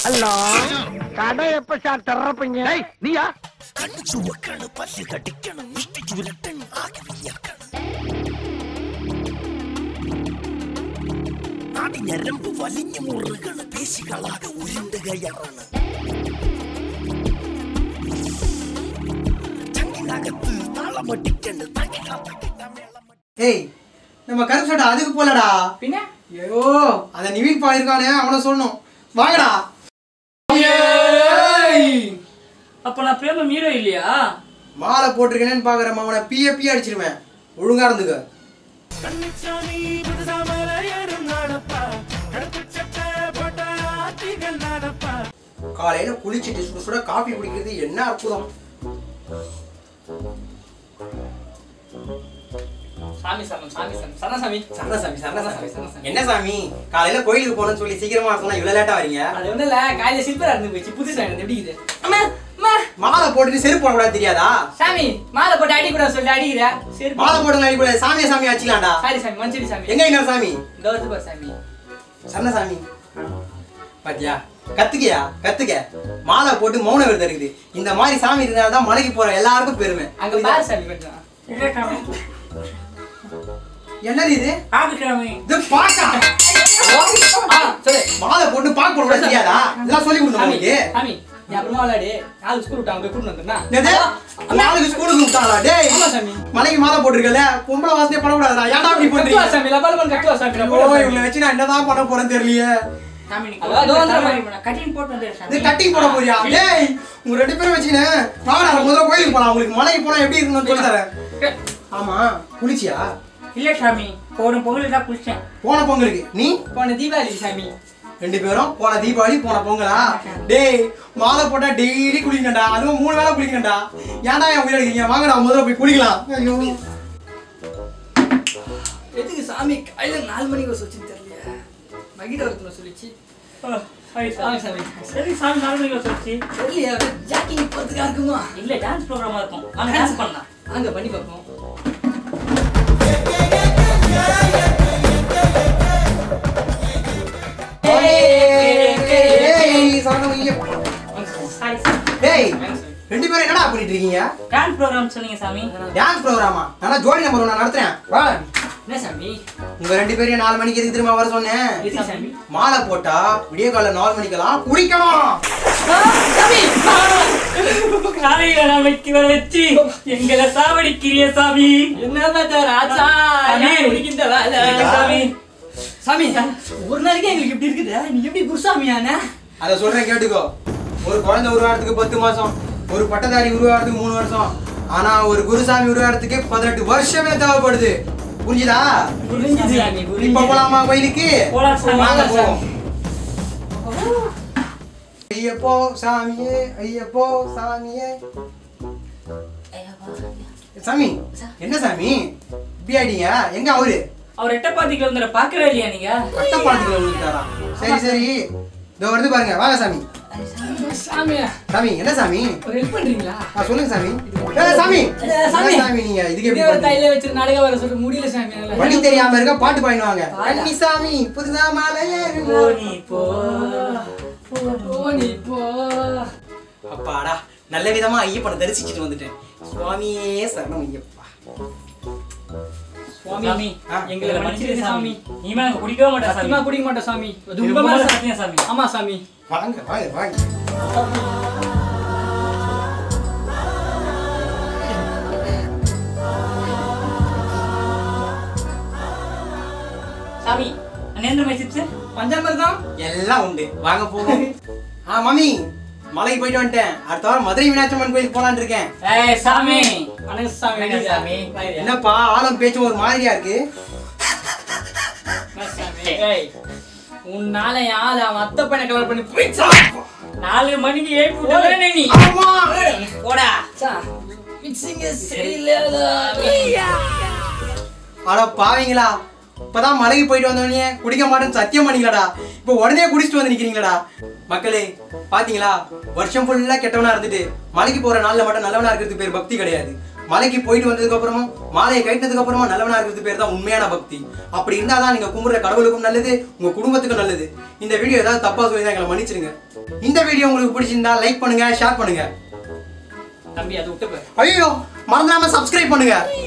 Hello கடை எப்ப sir திறப்பீங்க நீயா ഞരമ്പ് വലിഞ്ഞു മുറുകണ പേശികളാകെ ഉരുണ്ടുകയറാണ് ചങ്കിനകത്ത് താളമടിക്കണ്ട് തകിട തകിട മേളം ஏய் நம்ம கருப்பு சட்டை அதுக்கு போலடா பின்ன ஐயோ அந்த நிவின் பாயிருக்கானே அவனை சொல்லணும் வாங்கடா அப்ப நான் பிரேம ஹீரோ இல்லையா மாலை போட்டிருக்கேனேன்னு பாக்குறேன் அவனை பிய பிய அடிச்சிருவேன் ஒழுங்கா இருந்துக்க காலையில குளிச்சுட்டு சுட சுட காபி குடிக்கிறது என்ன அற்புதம் சாமி சாமி சாமி சாமி சரணசாமி சரணசாமி சரணசாமி சரணசாமி. என்ன சாமி காலையில கோயிலுக்கு போகணும்னு சொல்லி சீக்கிரமா சொன்னா இவ்வளவு லேட்டா வரீங்க அது ஒண்ணும் இல்ல காலையில சில்பரா இருந்து போச்சு புதுசா இருந்து எப்படி இருக்குது அம்மா அம்மா மாலை போட்டுட்டு செருப்பு போடக்கூடாது தெரியாதா சாமி மாலை போட்டு அடி கூட சொல்லி அடிக்கிற சரி மாலை போட்டு அடிக்கூடாது சாமியா சாமி வச்சுக்கலாம்டா சாரி சாமி மஞ்சடி சாமி எங்க இன்னொரு சாமி இந்த வருது பாரு சாமி சரணசாமி பாத்தியா கத்துக்கியா கத்துக்க மாலை போட்டு மௌன விரதம் இருக்குது இந்த மாதிரி சாமி இருந்தால்தான் மலைக்கு போற எல்லாருக்கும் பெருமை அங்க பாரு சாமி கொஞ்சம் என்னது இது பாக்கு சாமி இது பாக்கா ஆ சொல்லு மாலை போட்டு பாக்க போட தெரியாதா இதெல்லாம் சொல்லி கொடுத்த சாமி உங்களுக்கு சாமி நீ அப்புறமா விளையாடு நாலு ஸ்கூல் விட்டு அவங்க கூட்டு வந்துருந்தா என்னது நாளைக்கு ஸ்கூலுக்கு விட்டாங்களா டேய் ஆமா சாமி மலைக்கு மாலை போட்டிருக்கல பொம்பளை வாசனையே பண்ணக்கூடாதுடா ஏன்டா இப்படி கட்டுவா பண்றீங்க சாமி லபால் பண்ண கட்டுவா சாமி ஓ இவங்களை வச்சு நான் என்னதான் பண்ண போறேன்னு தெரியலையே இது கட்டிங் போட போறியா டேய் உங்க ரெண்டு பேரும் வச்சுக்கினே வாடா முதல்ல கோயிலுக்கு போலாம் உங்களுக்கு மலைக்கு போனா எப்படி இருக்கணும்னு சொல்லி தரேன் ஆமா குளிச்சியா இல்ல சாமி போன பொங்கல் தான் குளிச்சேன் போன பொங்கலுக்கு நீ போன தீபாவளி சாமி ரெண்டு பேரும் போன தீபாவளி போன பொங்கலா டேய் மாலை போட்டா டெய்லி குளிக்கணும்டா அதுவும் மூணு வேளை குளிக்கணும்டா ஏன்டா என் உயிர் அடிக்கிறீங்க வாங்கடா முதல்ல போய் குளிக்கலாம் ஐயோ எதுக்கு சாமி காலையில நாலு மணிக்கு வர சொல்லிச்சு தெரியல மகிட ஒருத்தன சொல்லிச்சு சரி சாமி சாமி சாமி சரி சாமி நாலு மணிக்கு வச்சு தெரியல ஜாக்கிங் போறதுக்கா இருக்குமா இல்ல டான்ஸ் ப்ரோக்ராமா இருக்கும் அங்க டான்ஸ் பண்ணலாம் அங்க பண்ணி பார்ப்போம் ஏய், சரணம் ஐயப்பா. சாரி டேய் ரெண்டு பேரும் என்னடா பண்ணிட்டு இருக்கீங்க டான்ஸ் ப்ரோக்ராம் சொன்னீங்க சாமி டான்ஸ் ப்ரோக்ராமா நான் ஜோடி நம்பர் நான் நடத்துறேன் வா என்ன சாமி உங்க ரெண்டு பேரையும் நாலு மணிக்கு எதுக்கு திரும்ப வர சொன்னேன் எதுக்கு சாமி மாலை போட்டா விடிய கால நாலு மணிக்கெல்லாம் குடிக்கணும் சாமி காலையில நான் வைக்க வர வச்சு எங்களை சாவடிக்கிறிய சாமி என்ன பார்த்தா ராஜா சாமி. ஏன் முடிக்கின்ற வேலை சாமி சாமி ஒரு நாளைக்கு எங்களுக்கு இப்படி இருக்குது நீ எப்படி குருசாமியான அத சொல்றேன் கேட்டுக்கோ ஒரு குழந்தை உருவாகிறதுக்கு பத்து மாசம் ஒரு பட்டதாரி உருவாகிறதுக்கு மூணு வருஷம் ஆனா ஒரு குருசாமி உருவாகிறதுக்கு பதினெட்டு வருஷமே தேவைப்படுது புரிஞ்சுதா புரிஞ்சுது சாமி இப்ப புரிஞ்சுது போலாமா கோயிலுக்கு போலாம் சாமி. வாங்க போவோம் ஐயப்போ சாமியே ஐயப்போ சாமியே சாமி என்ன சாமி இப்படி ஆயிட்டீங்க எங்க அவரு அவர் எட்டப்பாத்திக்கு வந்துட பாக்கவே இல்லையா நீங்க கட்டப்பாளத்துல விழுந்துட்டாரா சரி சரி இதோ வருது பாருங்க வாங்க சாமி சாமி சாமி என்ன சாமி ஒரு ஹெல்ப் பண்றீங்களா ஆ சொல்லுங்க சாமி ஏய், சாமி ஏய், சாமி. என்ன சாமி நீங்க இதுக்கு எப்படி இப்படியே ஒரு பண்றீங்க? கையில வச்சு நாடகம் வர சொல்லிட்டு முடியல சாமி என்னால. வழி தெரியாம இருக்க பாட்டு பாடினுவாங்க பாடா. கன்னி சாமி புதுதா மலையே போ நீ போ போ நீ போ அப்பாடா நல்ல விதமா ஐயப்பனை தரிசிச்சுட்டு வந்துட்டேன் சுவாமியே சரணம் ஐயப்பா சாமி ஆ, எங்களை மன்னிச்சிரு சாமி இனிமே நாங்க குடிக்கவே மாட்டோம் சத்தியமா சாமி குடிக்க மாட்டோம் சாமி அது இது உங்க உங்க மேல மேல சத்தியம். சத்தியம் சாமி ஆமா சாமி வாங்க வாங்க வாங்க சாமி நேந்திர மை சிப்ஸ் பஞ்சாமிர்தம் எல்லாம் உண்டு வாங்க போவோம் ஆ மம்மி மலைக்கு போயிட்டு வந்துட்டேன் அடுத்த வாரம் மதுரை மீனாட்சி அம்மன் கோயிலுக்கு போலான்னு இருக்கேன் ஏய் சாமி வணக்கம் சாமி வணக்கம் சாமி. என்னப்பா ஆழம் பேச்சும் ஒரு மாதிரியா இருக்கு ஏய் உன்னால யாரு அவன் அத்தை பையனை கவர் பண்ணி போயிடுச்சா நாலு மணிக்கு ஏழு விட்டவே நீ ஆமா போடா மிக்சிங்க சரியில்லையா அட பாவீங்களா இப்பதான் மலைக்கு போயிட்டு வந்தோடனே குடிக்க மாட்டேன்னு சத்தியம் பண்ணீங்களாடா இப்போ உடனே குடிச்சிட்டு வந்து நிக்கிறீங்களாடா மக்களே பாத்தீங்களா வருஷம் ஃபுல்லா கெட்டவனா இருந்துட்டு மலைக்கு போற நாள்ல மட்டும் நல்லவனா இருக்கிறதுக்கு பேர் பக்தி கிடையாது மலைக்கு போயிட்டு வந்ததுக்கு அப்புறமும் மாலையை கட்டினதுக்கு அப்புறமா நல்லவனா இருக்கிறது பேர் தான் உண்மையான பக்தி அப்படி இருந்தால் தான் நீங்க கும்பிடுற கடவுளுக்கும் நல்லது உங்க குடும்பத்துக்கும் நல்லது இந்த வீடியோ ஏதாவது தப்பா சொல்லி எங்களை மன்னிச்சிருங்க இந்த வீடியோ உங்களுக்கு பிடிச்சிருந்தா லைக் பண்ணுங்க ஷேர் பண்ணுங்க தம்பி அது விட்டு போய் ஐயோ மறந்துடாம சப்ஸ்கிரைப் பண்ணுங்க